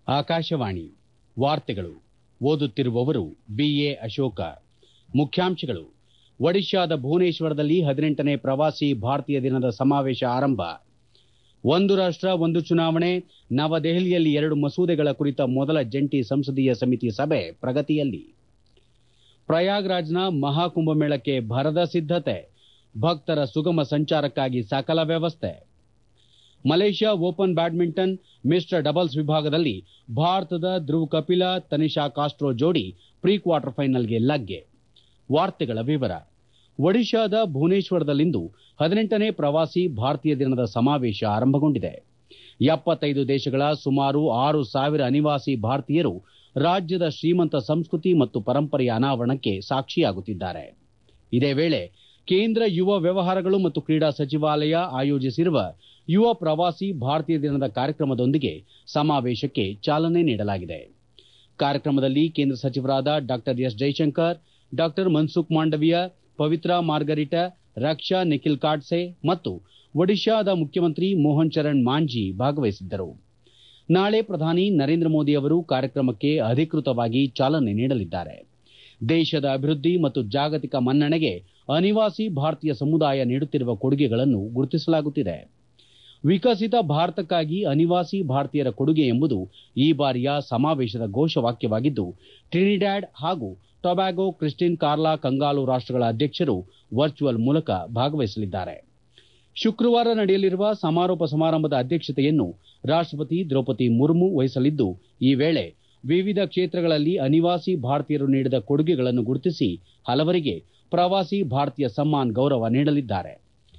ಆಕಾಶವಾಣಿ ವಾರ್ತೆಗಳು ಓದುತ್ತಿರುವವರು ಬಿಎ ಅಶೋಕ ಮುಖ್ಯಾಂಶಗಳು ಒಡಿಶಾದ ಭುವನೇಶ್ವರದಲ್ಲಿ ಹದಿನೆಂಟನೇ ಪ್ರವಾಸಿ ಭಾರತೀಯ ದಿನದ ಸಮಾವೇಶ ಆರಂಭ ಒಂದು ರಾಷ್ಟ ಒಂದು ಚುನಾವಣೆ ನವದೆಹಲಿಯಲ್ಲಿ ಎರಡು ಮಸೂದೆಗಳ ಕುರಿತ ಮೊದಲ ಜಂಟಿ ಸಂಸದೀಯ ಸಮಿತಿ ಸಭೆ ಪ್ರಗತಿಯಲ್ಲಿ ಪ್ರಯಾಗ್ರಾಜ್ನ ಮಹಾಕುಂಭಮೇಳಕ್ಕೆ ಭರದ ಸಿದ್ದತೆ ಭಕ್ತರ ಸುಗಮ ಸಂಚಾರಕ್ಕಾಗಿ ಸಕಲ ವ್ಯವಸ್ಥೆ ಮಲೇಷ್ಯಾ ಓಪನ್ ಬ್ಯಾಡ್ಮಿಂಟನ್ ಮಿಶ್ರ ಡಬಲ್ಸ್ ವಿಭಾಗದಲ್ಲಿ ಭಾರತದ ಧ್ರುವ್ ಕಪಿಲ ತನಿಷಾ ಕಾಸ್ಟ್ರೋ ಜೋಡಿ ಪ್ರೀ ಕ್ವಾರ್ಟರ್ ಫೈನಲ್ಗೆ ಲಗ್ಗೆ ವಾರ್ತೆಗಳ ವಿವರ ಒಡಿಶಾದ ಭುವನೇಶ್ವರದಲ್ಲಿಂದು ಹದಿನೆಂಟನೇ ಪ್ರವಾಸಿ ಭಾರತೀಯ ದಿನದ ಸಮಾವೇಶ ಆರಂಭಗೊಂಡಿದೆ ಎಪ್ಪತ್ತೈದು ದೇಶಗಳ ಸುಮಾರು ಆರು ಸಾವಿರ ಅನಿವಾಸಿ ಭಾರತೀಯರು ರಾಜ್ಯದ ಶ್ರೀಮಂತ ಸಂಸ್ಕೃತಿ ಮತ್ತು ಪರಂಪರೆಯ ಅನಾವರಣಕ್ಕೆ ಸಾಕ್ಷಿಯಾಗುತ್ತಿದ್ದಾರೆ ಇದೇ ವೇಳೆ ಕೇಂದ್ರ ಯುವ ವ್ಯವಹಾರಗಳು ಮತ್ತು ಕ್ರೀಡಾ ಸಚಿವಾಲಯ ಆಯೋಜಿಸಿರುವ ಯುವ ಪ್ರವಾಸಿ ಭಾರತೀಯ ದಿನದ ಕಾರ್ಯಕ್ರಮದೊಂದಿಗೆ ಸಮಾವೇಶಕ್ಕೆ ಚಾಲನೆ ನೀಡಲಾಗಿದೆ ಕಾರ್ಯಕ್ರಮದಲ್ಲಿ ಕೇಂದ್ರ ಸಚಿವರಾದ ಡಾ ಎಸ್ ಜೈಶಂಕರ್ ಡಾ ಮನ್ಸುಖ್ ಮಾಂಡವೀಯ ಪವಿತ್ರಾ ಮಾರ್ಗರಿಟಾ ರಕ್ಷಾ ನಿಖಿಲ್ ಕಾಟ್ಸೆ ಮತ್ತು ಒಡಿಶಾದ ಮುಖ್ಯಮಂತ್ರಿ ಮೋಹನ್ ಚರಣ್ ಮಾಂಝಿ ಭಾಗವಹಿಸಿದ್ದರು ನಾಳೆ ಪ್ರಧಾನಿ ನರೇಂದ್ರ ಮೋದಿ ಅವರು ಕಾರ್ಯಕ್ರಮಕ್ಕೆ ಅಧಿಕೃತವಾಗಿ ಚಾಲನೆ ನೀಡಲಿದ್ದಾರೆ ದೇಶದ ಅಭಿವೃದ್ಧಿ ಮತ್ತು ಜಾಗತಿಕ ಮನ್ನಣೆಗೆ ಅನಿವಾಸಿ ಭಾರತೀಯ ಸಮುದಾಯ ನೀಡುತ್ತಿರುವ ಕೊಡುಗೆಗಳನ್ನು ಗುರುತಿಸಲಾಗುತ್ತಿದೆ ವಿಕಸಿತ ಭಾರತಕ್ಕಾಗಿ ಅನಿವಾಸಿ ಭಾರತೀಯರ ಕೊಡುಗೆ ಎಂಬುದು ಈ ಬಾರಿಯ ಸಮಾವೇಶದ ಘೋಷವಾಕ್ಯವಾಗಿದ್ದು ಟ್ರಿನಿಡ್ಯಾಡ್ ಹಾಗೂ ಟೊಬ್ಯಾಗೊ ಕ್ರಿಸ್ಟಿನ್ ಕಾರ್ಲಾ ಕಂಗಾಲು ರಾಷ್ಟಗಳ ಅಧ್ಯಕ್ಷರು ವರ್ಚುವಲ್ ಮೂಲಕ ಭಾಗವಹಿಸಲಿದ್ದಾರೆ ಶುಕ್ರವಾರ ನಡೆಯಲಿರುವ ಸಮಾರೋಪ ಸಮಾರಂಭದ ಅಧ್ಯಕ್ಷತೆಯನ್ನು ರಾಷ್ಟಪತಿ ದ್ರೌಪದಿ ಮುರ್ಮು ವಹಿಸಲಿದ್ದು ಈ ವೇಳೆ ವಿವಿಧ ಕ್ಷೇತ್ರಗಳಲ್ಲಿ ಅನಿವಾಸಿ ಭಾರತೀಯರು ನೀಡಿದ ಕೊಡುಗೆಗಳನ್ನು ಗುರುತಿಸಿ ಹಲವರಿಗೆ ಪ್ರವಾಸಿ ಭಾರತೀಯ ಸಮ್ಮಾನ್ ಗೌರವ ನೀಡಲಿದ್ದಾರೆ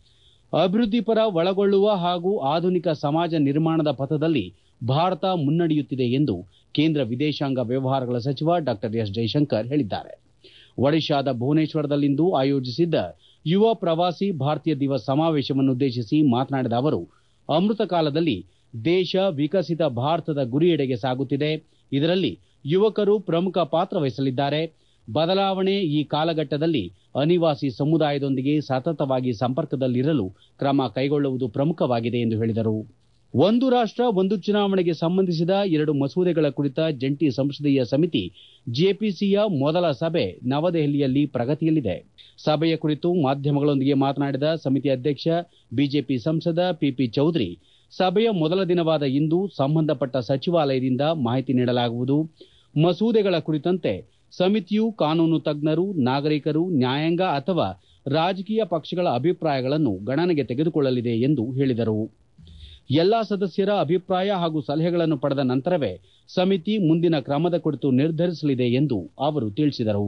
ಅಭಿವೃದ್ಧಿಪರ ಒಳಗೊಳ್ಳುವ ಹಾಗೂ ಆಧುನಿಕ ಸಮಾಜ ನಿರ್ಮಾಣದ ಪಥದಲ್ಲಿ ಭಾರತ ಮುನ್ನಡೆಯುತ್ತಿದೆ ಎಂದು ಕೇಂದ್ರ ವಿದೇಶಾಂಗ ವ್ಯವಹಾರಗಳ ಸಚಿವ ಡಾ ಎಸ್ ಜೈಶಂಕರ್ ಹೇಳಿದ್ದಾರೆ ಒಡಿಶಾದ ಭುವನೇಶ್ವರದಲ್ಲಿಂದು ಆಯೋಜಿಸಿದ್ದ ಯುವ ಪ್ರವಾಸಿ ಭಾರತೀಯ ದಿವಸ್ ಸಮಾವೇಶವನ್ನುದ್ದೇಶಿಸಿ ಮಾತನಾಡಿದ ಅವರು ಅಮೃತ ಕಾಲದಲ್ಲಿ ದೇಶ ವಿಕಸಿತ ಭಾರತದ ಗುರಿಯೆಡೆಗೆ ಸಾಗುತ್ತಿದೆ ಇದರಲ್ಲಿ ಯುವಕರು ಪ್ರಮುಖ ಪಾತ್ರ ವಹಿಸಲಿದ್ದಾರೆ ಬದಲಾವಣೆ ಈ ಕಾಲಘಟ್ಟದಲ್ಲಿ ಅನಿವಾಸಿ ಸಮುದಾಯದೊಂದಿಗೆ ಸತತವಾಗಿ ಸಂಪರ್ಕದಲ್ಲಿರಲು ಕ್ರಮ ಕೈಗೊಳ್ಳುವುದು ಪ್ರಮುಖವಾಗಿದೆ ಎಂದು ಹೇಳಿದರು ಒಂದು ರಾಷ್ಟ ಒಂದು ಚುನಾವಣೆಗೆ ಸಂಬಂಧಿಸಿದ ಎರಡು ಮಸೂದೆಗಳ ಕುರಿತ ಜಂಟಿ ಸಂಸದೀಯ ಸಮಿತಿ ಜೆಪಿಸಿಯ ಮೊದಲ ಸಭೆ ನವದೆಹಲಿಯಲ್ಲಿ ಪ್ರಗತಿಯಲ್ಲಿದೆ ಸಭೆಯ ಕುರಿತು ಮಾಧ್ಯಮಗಳೊಂದಿಗೆ ಮಾತನಾಡಿದ ಸಮಿತಿ ಅಧ್ಯಕ್ಷ ಬಿಜೆಪಿ ಸಂಸದ ಪಿಪಿ ಚೌಧರಿ ಸಭೆಯ ಮೊದಲ ದಿನವಾದ ಇಂದು ಸಂಬಂಧಪಟ್ಟ ಸಚಿವಾಲಯದಿಂದ ಮಾಹಿತಿ ನೀಡಲಾಗುವುದು ಮಸೂದೆಗಳ ಕುರಿತಂತೆ ಸಮಿತಿಯು ಕಾನೂನು ತಜ್ಞರು ನಾಗರಿಕರು ನ್ಯಾಯಾಂಗ ಅಥವಾ ರಾಜಕೀಯ ಪಕ್ಷಗಳ ಅಭಿಪ್ರಾಯಗಳನ್ನು ಗಣನೆಗೆ ತೆಗೆದುಕೊಳ್ಳಲಿದೆ ಎಂದು ಹೇಳಿದರು ಎಲ್ಲಾ ಸದಸ್ಯರ ಅಭಿಪ್ರಾಯ ಹಾಗೂ ಸಲಹೆಗಳನ್ನು ಪಡೆದ ನಂತರವೇ ಸಮಿತಿ ಮುಂದಿನ ಕ್ರಮದ ಕುರಿತು ನಿರ್ಧರಿಸಲಿದೆ ಎಂದು ಅವರು ತಿಳಿಸಿದರು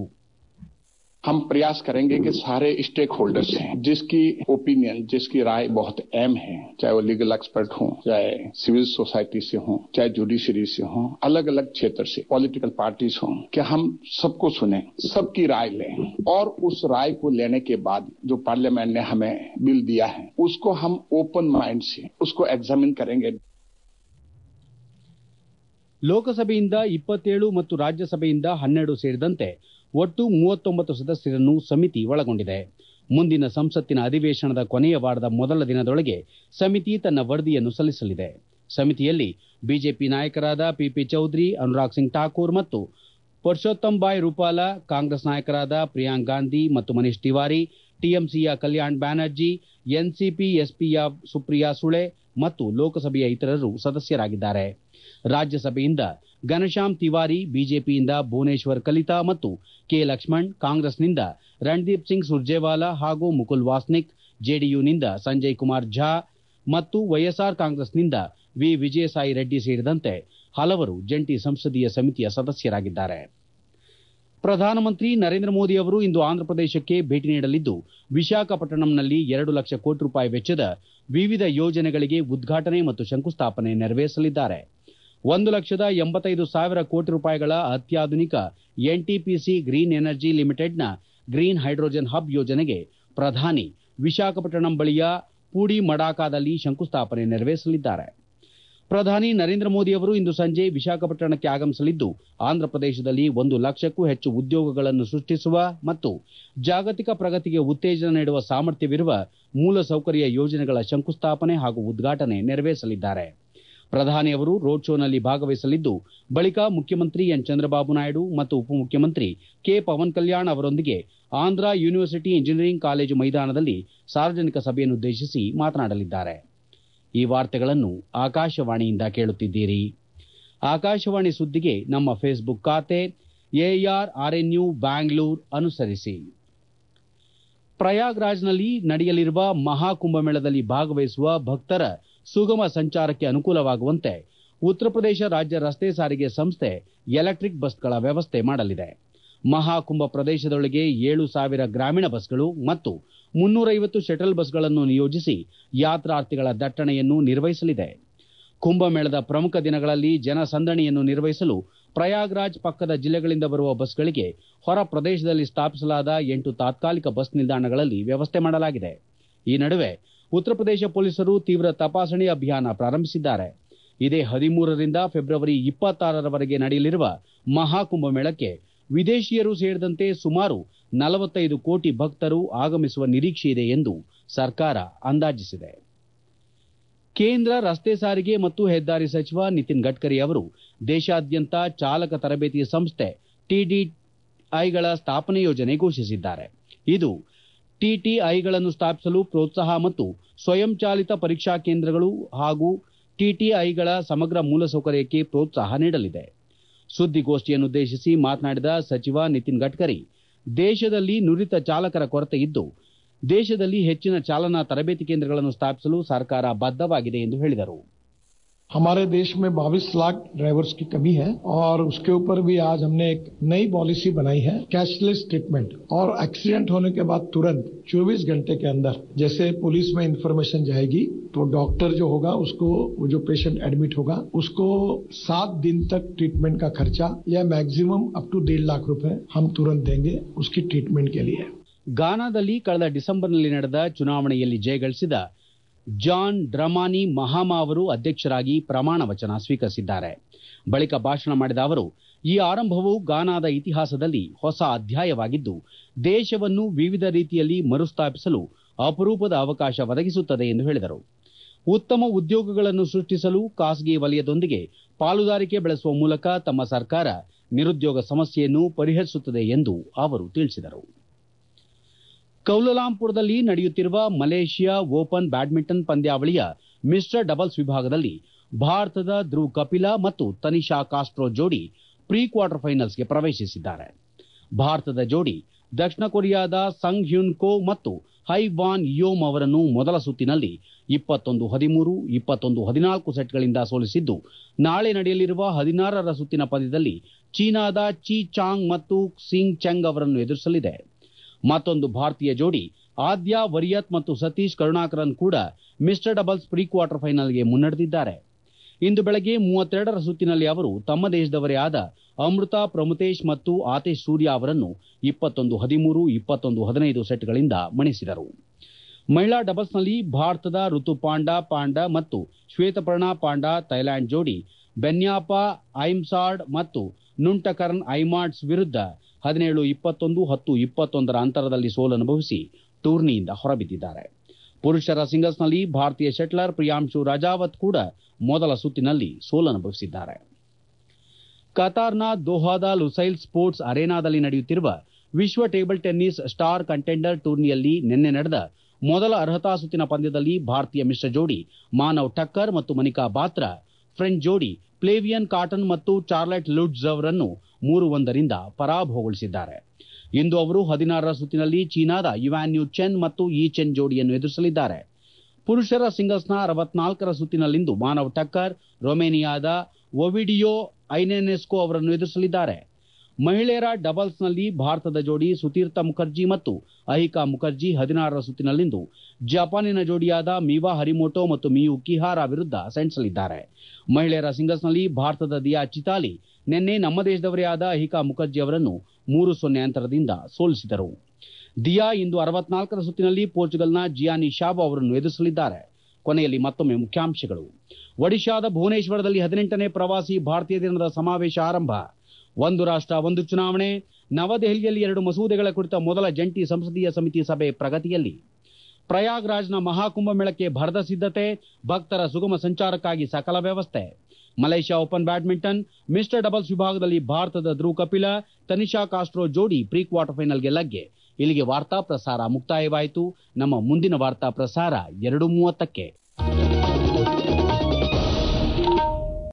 हम प्रयास करेंगे कि सारे स्टेक होल्डर्स हैं जिसकी ओपिनियन जिसकी राय बहुत अहम है चाहे वो लीगल एक्सपर्ट हो चाहे सिविल सोसाइटी से हो चाहे जुडिशरी से हो अलग अलग क्षेत्र से पॉलिटिकल पार्टीज हो कि हम सबको सुने सबकी राय लें और उस राय को लेने के बाद जो पार्लियामेंट ने हमें बिल दिया है उसको हम ओपन माइंड से उसको एग्जामिन करेंगे ಲೋಕಸಭೆಯಿಂದ ಇಪ್ಪತ್ತೇಳು ಮತ್ತು ರಾಜ್ಯಸಭೆಯಿಂದ ಹನ್ನೆರಡು ಸೇರಿದಂತೆ ಒಟ್ಟು ಮೂವತ್ತೊಂಬತ್ತು ಸದಸ್ಯರನ್ನು ಸಮಿತಿ ಒಳಗೊಂಡಿದೆ ಮುಂದಿನ ಸಂಸತ್ತಿನ ಅಧಿವೇಶನದ ಕೊನೆಯ ವಾರದ ಮೊದಲ ದಿನದೊಳಗೆ ಸಮಿತಿ ತನ್ನ ವರದಿಯನ್ನು ಸಲ್ಲಿಸಲಿದೆ ಸಮಿತಿಯಲ್ಲಿ ಬಿಜೆಪಿ ನಾಯಕರಾದ ಪಿಪಿ ಚೌಧರಿ ಅನುರಾಗ್ ಸಿಂಗ್ ಠಾಕೂರ್ ಮತ್ತು ಪುರುಷೋತ್ತಮ್ ಬಾಯ್ ರೂಪಾಲಾ ಕಾಂಗ್ರೆಸ್ ನಾಯಕರಾದ ಪ್ರಿಯಾಂಕ್ ಗಾಂಧಿ ಮತ್ತು ಮನೀಶ್ ತಿವಾರಿ ಟಿಎಂಸಿಯ ಕಲ್ಯಾಣ್ ಬ್ಯಾನರ್ಜಿ ಎನ್ಸಿಪಿ ಎಸ್ಪಿಯ ಸುಪ್ರಿಯಾ ಸುಳೆ ಮತ್ತು ಲೋಕಸಭೆಯ ಇತರರು ಸದಸ್ಯರಾಗಿದ್ದಾರೆ ರಾಜ್ಯಸಭೆಯಿಂದ ಘನಶ್ಯಾಮ್ ತಿವಾರಿ ಬಿಜೆಪಿಯಿಂದ ಭುವನೇಶ್ವರ್ ಕಲಿತಾ ಮತ್ತು ಕೆ ಲಕ್ಷ್ಮಣ್ ಕಾಂಗ್ರೆಸ್ನಿಂದ ರಣದೀಪ್ ಸಿಂಗ್ ಸುರ್ಜೇವಾಲಾ ಹಾಗೂ ಮುಕುಲ್ ವಾಸ್ನಿಕ್ ಜೆಡಿಯುನಿಂದ ಸಂಜಯ್ ಕುಮಾರ್ ಝಾ ಮತ್ತು ವೈಎಸ್ಆರ್ ಕಾಂಗ್ರೆಸ್ನಿಂದ ವಿ ವಿಜಯಸಾಯಿ ರೆಡ್ಡಿ ಸೇರಿದಂತೆ ಹಲವರು ಜಂಟಿ ಸಂಸದೀಯ ಸಮಿತಿಯ ಸದಸ್ಯರಾಗಿದ್ದಾರೆ ಪ್ರಧಾನಮಂತ್ರಿ ನರೇಂದ್ರ ಮೋದಿ ಅವರು ಇಂದು ಆಂಧ್ರಪ್ರದೇಶಕ್ಕೆ ಭೇಟಿ ನೀಡಲಿದ್ದು ವಿಶಾಖಪಟ್ಟಣಂನಲ್ಲಿ ಎರಡು ಲಕ್ಷ ಕೋಟಿ ರೂಪಾಯಿ ವೆಚ್ಚದ ವಿವಿಧ ಯೋಜನೆಗಳಿಗೆ ಉದ್ಘಾಟನೆ ಮತ್ತು ಶಂಕುಸ್ಥಾಪನೆ ನೆರವೇರಿಸಲಿದ್ದಾರೆ ಒಂದು ಲಕ್ಷದ ಎಂಬತ್ತೈದು ಸಾವಿರ ಕೋಟಿ ರೂಪಾಯಿಗಳ ಅತ್ಯಾಧುನಿಕ ಎನ್ಟಿಪಿಸಿ ಗ್ರೀನ್ ಎನರ್ಜಿ ಲಿಮಿಟೆಡ್ನ ಗ್ರೀನ್ ಹೈಡ್ರೋಜನ್ ಹಬ್ ಯೋಜನೆಗೆ ಪ್ರಧಾನಿ ವಿಶಾಖಪಟ್ಟಣಂ ಬಳಿಯ ಪೂಡಿ ಮಡಾಕಾದಲ್ಲಿ ಶಂಕುಸ್ಥಾಪನೆ ನೆರವೇರಿಸಲಿದ್ದಾರೆ ಪ್ರಧಾನಿ ನರೇಂದ್ರ ಮೋದಿ ಅವರು ಇಂದು ಸಂಜೆ ವಿಶಾಖಪಟ್ಟಣಕ್ಕೆ ಆಗಮಿಸಲಿದ್ದು ಆಂಧ್ರಪ್ರದೇಶದಲ್ಲಿ ಒಂದು ಲಕ್ಷಕ್ಕೂ ಹೆಚ್ಚು ಉದ್ಯೋಗಗಳನ್ನು ಸೃಷ್ಟಿಸುವ ಮತ್ತು ಜಾಗತಿಕ ಪ್ರಗತಿಗೆ ಉತ್ತೇಜನ ನೀಡುವ ಸಾಮರ್ಥ್ಯವಿರುವ ಮೂಲಸೌಕರ್ಯ ಯೋಜನೆಗಳ ಶಂಕುಸ್ಥಾಪನೆ ಹಾಗೂ ಉದ್ಘಾಟನೆ ನೆರವೇರಿಸಲಿದ್ದಾರೆ ಪ್ರಧಾನಿ ಅವರು ರೋಡ್ ಶೋನಲ್ಲಿ ಭಾಗವಹಿಸಲಿದ್ದು ಬಳಿಕ ಮುಖ್ಯಮಂತ್ರಿ ಎನ್ ಚಂದ್ರಬಾಬು ನಾಯ್ಡು ಮತ್ತು ಉಪಮುಖ್ಯಮಂತ್ರಿ ಕೆ ಪವನ್ ಕಲ್ಯಾಣ್ ಅವರೊಂದಿಗೆ ಆಂಧ್ರ ಯೂನಿವರ್ಸಿಟಿ ಇಂಜಿನಿಯರಿಂಗ್ ಕಾಲೇಜು ಮೈದಾನದಲ್ಲಿ ಸಾರ್ವಜನಿಕ ಸಭೆಯನ್ನುದ್ದೇಶಿಸಿ ಮಾತನಾಡಲಿದ್ದಾರೆ ಈ ವಾರ್ತೆಗಳನ್ನು ಆಕಾಶವಾಣಿಯಿಂದ ಕೇಳುತ್ತಿದ್ದೀರಿ ಆಕಾಶವಾಣಿ ಸುದ್ದಿಗೆ ನಮ್ಮ ಫೇಸ್ಬುಕ್ ಖಾತೆ ಎಆರ್ ಆರ್ಎನ್ಯು ಬ್ಯಾಂಗ್ಳೂರ್ ಅನುಸರಿಸಿ ಪ್ರಯಾಗ್ರಾಜ್ನಲ್ಲಿ ನಡೆಯಲಿರುವ ಮಹಾಕುಂಭಮೇಳದಲ್ಲಿ ಭಾಗವಹಿಸುವ ಭಕ್ತರ ಸುಗಮ ಸಂಚಾರಕ್ಕೆ ಅನುಕೂಲವಾಗುವಂತೆ ಉತ್ತರ ಪ್ರದೇಶ ರಾಜ್ಯ ರಸ್ತೆ ಸಾರಿಗೆ ಸಂಸ್ಥೆ ಎಲೆಕ್ಟಿಕ್ ಬಸ್ಗಳ ವ್ಯವಸ್ಥೆ ಮಾಡಲಿದೆ ಮಹಾಕುಂಭ ಪ್ರದೇಶದೊಳಗೆ ಏಳು ಸಾವಿರ ಗ್ರಾಮೀಣ ಬಸ್ಗಳು ಮತ್ತು ಮುನ್ನೂರೈವತ್ತು ಶಟಲ್ ಬಸ್ಗಳನ್ನು ನಿಯೋಜಿಸಿ ಯಾತ್ರಾರ್ಥಿಗಳ ದಟ್ಟಣೆಯನ್ನು ನಿರ್ವಹಿಸಲಿದೆ ಕುಂಭಮೇಳದ ಪ್ರಮುಖ ದಿನಗಳಲ್ಲಿ ಜನಸಂದಣಿಯನ್ನು ನಿರ್ವಹಿಸಲು ಪ್ರಯಾಗ್ರಾಜ್ ಪಕ್ಕದ ಜಿಲ್ಲೆಗಳಿಂದ ಬರುವ ಬಸ್ಗಳಿಗೆ ಹೊರ ಪ್ರದೇಶದಲ್ಲಿ ಸ್ಥಾಪಿಸಲಾದ ಎಂಟು ತಾತ್ಕಾಲಿಕ ಬಸ್ ನಿಲ್ದಾಣಗಳಲ್ಲಿ ವ್ಯವಸ್ಥೆ ಮಾಡಲಾಗಿದೆ ಈ ನಡುವೆ ಉತ್ತರ ಪ್ರದೇಶ ಪೊಲೀಸರು ತೀವ್ರ ತಪಾಸಣೆ ಅಭಿಯಾನ ಪ್ರಾರಂಭಿಸಿದ್ದಾರೆ ಇದೇ ಹದಿಮೂರರಿಂದ ಫೆಬ್ರವರಿ ಇಪ್ಪತ್ತಾರರವರೆಗೆ ನಡೆಯಲಿರುವ ಮಹಾಕುಂಭಮೇಳಕ್ಕೆ ವಿದೇಶಿಯರು ಸೇರಿದಂತೆ ಸುಮಾರು ನಲವತ್ತೈದು ಕೋಟಿ ಭಕ್ತರು ಆಗಮಿಸುವ ನಿರೀಕ್ಷೆಯಿದೆ ಎಂದು ಸರ್ಕಾರ ಅಂದಾಜಿಸಿದೆ ಕೇಂದ್ರ ರಸ್ತೆ ಸಾರಿಗೆ ಮತ್ತು ಹೆದ್ದಾರಿ ಸಚಿವ ನಿತಿನ್ ಗಡ್ಕರಿ ಅವರು ದೇಶಾದ್ಯಂತ ಚಾಲಕ ತರಬೇತಿ ಸಂಸ್ಥೆ ಟಿಟಿಐಗಳ ಸ್ಥಾಪನೆ ಯೋಜನೆ ಘೋಷಿಸಿದ್ದಾರೆ ಇದು ಟಿಟಿಐಗಳನ್ನು ಸ್ಥಾಪಿಸಲು ಪ್ರೋತ್ಸಾಹ ಮತ್ತು ಸ್ವಯಂಚಾಲಿತ ಪರೀಕ್ಷಾ ಕೇಂದ್ರಗಳು ಹಾಗೂ ಟಿಟಿಐಗಳ ಸಮಗ್ರ ಮೂಲಸೌಕರ್ಯಕ್ಕೆ ಪ್ರೋತ್ಸಾಹ ನೀಡಲಿದೆ ಸುದ್ದಿಗೋಷ್ಠಿಯನ್ನುದ್ದೇಶಿಸಿ ಮಾತನಾಡಿದ ಸಚಿವ ನಿತಿನ್ ಗಡ್ಕರಿ ದೇಶದಲ್ಲಿ ನುರಿತ ಚಾಲಕರ ಕೊರತೆ ಇದ್ದು ದೇಶದಲ್ಲಿ ಹೆಚ್ಚಿನ ಚಾಲನಾ ತರಬೇತಿ ಕೇಂದ್ರಗಳನ್ನು ಸ್ಥಾಪಿಸಲು ಸರ್ಕಾರ ಬದ್ಧವಾಗಿದೆ ಎಂದು ಹೇಳಿದರು हमारे देश में 22 लाख ड्राइवर्स की कमी है और उसके ऊपर भी आज हमने एक नई पॉलिसी बनाई है कैशलेस ट्रीटमेंट और एक्सीडेंट होने के बाद तुरंत 24 घंटे के अंदर जैसे पुलिस में इंफॉर्मेशन जाएगी तो डॉक्टर जो होगा उसको वो जो पेशेंट एडमिट होगा उसको सात दिन तक ट्रीटमेंट का खर्चा या मैक्सिमम अप टू डेढ़ लाख रुपए हम तुरंत देंगे उसकी ट्रीटमेंट के लिए ಗಾನಾದಲ್ಲಿ ಕಳೆದ ಡಿಸೆಂಬರ್ನಲ್ಲಿ ನಡೆದ ಚುನಾವಣೆಯಲ್ಲಿ ಜಯಗಳಿಸಿದ ಜಾನ್ ಡ್ರಮಾನಿ ಮಹಾಮಾ ಅವರು ಅಧ್ಯಕ್ಷರಾಗಿ ಪ್ರಮಾಣ ವಚನ ಸ್ವೀಕರಿಸಿದ್ದಾರೆ ಬಳಿಕ ಭಾಷಣ ಮಾಡಿದ ಅವರು ಈ ಆರಂಭವು ಗಾನಾದ ಇತಿಹಾಸದಲ್ಲಿ ಹೊಸ ಅಧ್ಯಾಯವಾಗಿದ್ದು ದೇಶವನ್ನು ವಿವಿಧ ರೀತಿಯಲ್ಲಿ ಮರುಸ್ಥಾಪಿಸಲು ಅಪರೂಪದ ಅವಕಾಶ ಒದಗಿಸುತ್ತದೆ ಎಂದು ಹೇಳಿದರು ಉತ್ತಮ ಉದ್ಯೋಗಗಳನ್ನು ಸೃಷ್ಟಿಸಲು ಖಾಸಗಿ ವಲಯದೊಂದಿಗೆ ಪಾಲುದಾರಿಕೆ ಬೆಳೆಸುವ ಮೂಲಕ ತಮ್ಮ ಸರ್ಕಾರ ನಿರುದ್ಯೋಗ ಸಮಸ್ಯೆಯನ್ನು ಪರಿಹರಿಸುತ್ತದೆ ಎಂದು ಅವರು ತಿಳಿಸಿದರು ಕೌಲಾಲಂಪುರದಲ್ಲಿ ನಡೆಯುತ್ತಿರುವ ಮಲೇಷಿಯಾ ಓಪನ್ ಬ್ಯಾಡ್ಮಿಂಟನ್ ಪಂದ್ಯಾವಳಿಯ ಮಿಶ್ರ ಡಬಲ್ಸ್ ವಿಭಾಗದಲ್ಲಿ ಭಾರತದ ಧ್ರುವ್ ಕಪಿಲಾ ಮತ್ತು ತನಿಷಾ ಕಾಸ್ಟ್ರೋ ಜೋಡಿ ಪ್ರೀ ಕ್ವಾರ್ಟರ್ ಫೈನಲ್ಸ್ಗೆ ಪ್ರವೇಶಿಸಿದ್ದಾರೆ ಭಾರತದ ಜೋಡಿ ದಕ್ಷಿಣ ಕೊರಿಯಾದ ಸಂಗ್ ಹ್ಯುನ್ ಕೋ ಮತ್ತು ಹೈ ವಾನ್ ಯೋಮ್ ಅವರನ್ನು ಮೊದಲ ಸುತ್ತಿನಲ್ಲಿ ಇಪ್ಪತ್ತೊಂದು ಹದಿಮೂರು ಇಪ್ಪತ್ತೊಂದು ಹದಿನಾಲ್ಕು ಸೆಟ್ಗಳಿಂದ ಸೋಲಿಸಿದ್ದು ನಾಳೆ ನಡೆಯಲಿರುವ ಹದಿನಾರರ ಸುತ್ತಿನ ಪಂದ್ಯದಲ್ಲಿ ಚೀನಾದ ಚಿ ಚಾಂಗ್ ಮತ್ತು ಸಿಂಗ್ ಚೆಂಗ್ ಅವರನ್ನು ಎದುರಿಸಲಿದೆ ಮತ್ತೊಂದು ಭಾರತೀಯ ಜೋಡಿ ಆದ್ಯ ವರಿಯತ್ ಮತ್ತು ಸತೀಶ್ ಕರುಣಾಕರನ್ ಕೂಡ ಮಿಸ್ಟರ್ ಡಬಲ್ಸ್ ಪ್ರೀ ಕ್ವಾರ್ಟರ್ ಫೈನಲ್ಗೆ ಮುನ್ನಡೆದಿದ್ದಾರೆ ಇಂದು ಬೆಳಗ್ಗೆ ಮೂವತ್ತೆರಡರ ಸುತ್ತಿನಲ್ಲಿ ಅವರು ತಮ್ಮ ದೇಶದವರೇ ಆದ ಅಮೃತ ಪ್ರಮುತೇಶ್ ಮತ್ತು ಆತೇಶ್ ಸೂರ್ಯ ಅವರನ್ನು ಇಪ್ಪತ್ತೊಂದು ಹದಿಮೂರು ಇಪ್ಪತ್ತೊಂದು ಹದಿನೈದು ಸೆಟ್ಗಳಿಂದ ಮಣಿಸಿದರು ಮಹಿಳಾ ಡಬಲ್ಸ್ನಲ್ಲಿ ಭಾರತದ ಋತು ಪಾಂಡಾ ಪಾಂಡಾ ಮತ್ತು ಶ್ವೇತಪರ್ಣ ಪಾಂಡಾ ಥೈಲ್ಯಾಂಡ್ ಜೋಡಿ ಬೆನ್ಯಾಪ ಐಮ್ಸಾರ್ಡ್ ಮತ್ತು ನುಂಟಕರ್ನ್ ಐಮಾರ್ಡ್ಸ್ ವಿರುದ್ಧ ಹದಿನೇಳು ಇಪ್ಪತ್ತೊಂದು ಹತ್ತು ಇಪ್ಪತ್ತೊಂದರ ಅಂತರದಲ್ಲಿ ಸೋಲನುಭವಿಸಿ ಟೂರ್ನಿಯಿಂದ ಹೊರಬಿದ್ದಿದ್ದಾರೆ ಪುರುಷರ ಸಿಂಗಲ್ಸ್ನಲ್ಲಿ ಭಾರತೀಯ ಶಟ್ಲರ್ ಪ್ರಿಯಾಂಶು ರಜಾವತ್ ಕೂಡ ಮೊದಲ ಸುತ್ತಿನಲ್ಲಿ ಸೋಲನುಭವಿಸಿದ್ದಾರೆ ಕತಾರ್ನ ದೋಹಾದ ಲುಸೈಲ್ ಸ್ಪೋರ್ಟ್ಸ್ ಅರೇನಾದಲ್ಲಿ ನಡೆಯುತ್ತಿರುವ ವಿಶ್ವ ಟೇಬಲ್ ಟೆನ್ನಿಸ್ ಸ್ಟಾರ್ ಕಂಟೆಂಡರ್ ಟೂರ್ನಿಯಲ್ಲಿ ನಿನ್ನೆ ನಡೆದ ಮೊದಲ ಅರ್ಹತಾ ಸುತ್ತಿನ ಪಂದ್ಯದಲ್ಲಿ ಭಾರತೀಯ ಮಿಶ್ರ ಜೋಡಿ ಮಾನವ್ ಠಕ್ಕರ್ ಮತ್ತು ಮನಿಕಾ ಬಾತ್ರಾ ಫ್ರೆಂಚ್ ಜೋಡಿ ಪ್ಲೇವಿಯನ್ ಕಾಟನ್ ಮತ್ತು ಚಾರ್ಲೆಟ್ ಲುಡ್ಸ್ ಅವರನ್ನು ಮೂರು ಒಂದರಿಂದ ಪರಾಭವಗೊಳಿಸಿದ್ದಾರೆ ಇಂದು ಅವರು ಹದಿನಾರರ ಸುತ್ತಿನಲ್ಲಿ ಚೀನಾದ ಯುವಾನ್ಯು ಚೆನ್ ಮತ್ತು ಈ ಚೆನ್ ಜೋಡಿಯನ್ನು ಎದುರಿಸಲಿದ್ದಾರೆ ಪುರುಷರ ಸಿಂಗಲ್ಸ್ನ ಅರವತ್ನಾಲ್ಕರ ಸುತ್ತಿನಲ್ಲಿಂದು ಮಾನವ್ ಠಕ್ಕರ್ ರೊಮೇನಿಯಾದ ಒವಿಡಿಯೋ ಐನೆನೆಸ್ಕೋ ಅವರನ್ನು ಎದುರಿಸಲಿದ್ದಾರೆ ಮಹಿಳೆಯರ ಡಬಲ್ಸ್ನಲ್ಲಿ ಭಾರತದ ಜೋಡಿ ಸುತೀರ್ಥ ಮುಖರ್ಜಿ ಮತ್ತು ಅಹಿಕಾ ಮುಖರ್ಜಿ ಹದಿನಾರರ ಸುತ್ತಿನಲ್ಲಿಂದು ಜಪಾನಿನ ಜೋಡಿಯಾದ ಮೀವಾ ಹರಿಮೋಟೋ ಮತ್ತು ಮಿಯು ಕಿಹಾರಾ ವಿರುದ್ಧ ಸೆಣಸಲಿದ್ದಾರೆ ಮಹಿಳೆಯರ ಸಿಂಗಲ್ಸ್ನಲ್ಲಿ ಭಾರತದ ದಿಯಾ ಚಿತಾಲಿ ನಿನ್ನೆ ನಮ್ಮ ದೇಶದವರೇ ಆದ ಅಹಿಕಾ ಮುಖರ್ಜಿ ಅವರನ್ನು ಮೂರು ಸೊನ್ನೆ ಅಂತರದಿಂದ ಸೋಲಿಸಿದರು ದಿಯಾ ಇಂದು ಅರವತ್ನಾಲ್ಕರ ಸುತ್ತಿನಲ್ಲಿ ಪೋರ್ಚುಗಲ್ನ ಜಿಯಾನಿ ಶಾಬೋ ಅವರನ್ನು ಎದುರಿಸಲಿದ್ದಾರೆ ಕೊನೆಯಲ್ಲಿ ಮತ್ತೊಮ್ಮೆ ಮುಖ್ಯಾಂಶಗಳು ಒಡಿಶಾದ ಭುವನೇಶ್ವರದಲ್ಲಿ ಹದಿನೆಂಟನೇ ಪ್ರವಾಸಿ ಭಾರತೀಯ ದಿನದ ಸಮಾವೇಶ ಆರಂಭ ಒಂದು ರಾಷ್ಟ ಒಂದು ಚುನಾವಣೆ ನವದೆಹಲಿಯಲ್ಲಿ ಎರಡು ಮಸೂದೆಗಳ ಕುರಿತ ಮೊದಲ ಜಂಟಿ ಸಂಸದೀಯ ಸಮಿತಿ ಸಭೆ ಪ್ರಗತಿಯಲ್ಲಿ ಪ್ರಯಾಗ್ರಾಜ್ನ ಮಹಾಕುಂಭಮೇಳಕ್ಕೆ ಭರದ ಸಿದ್ಧತೆ ಭಕ್ತರ ಸುಗಮ ಸಂಚಾರಕ್ಕಾಗಿ ಸಕಲ ವ್ಯವಸ್ಥೆ Malaysia open badminton mister doubles ವಿಭಾಗದಲ್ಲಿ ಭಾರತದ ಧ್ರುವ್ ಕಪಿಲ ತನಿಷಾ ಕಾಸ್ಟ್ರೋ ಜೋಡಿ ಪ್ರೀ ಕ್ವಾರ್ಟರ್ ಫೈನಲ್ಗೆ ಲಗ್ಗೆ ಇಲ್ಲಿಗೆ ವಾರ್ತಾ ಪ್ರಸಾರ ಮುಕ್ತಾಯವಾಯಿತು ನಮ್ಮ ಮುಂದಿನ ವಾರ್ತಾ ಪ್ರಸಾರ ಎರಡು ಮೂವತ್ತಕ್ಕೆ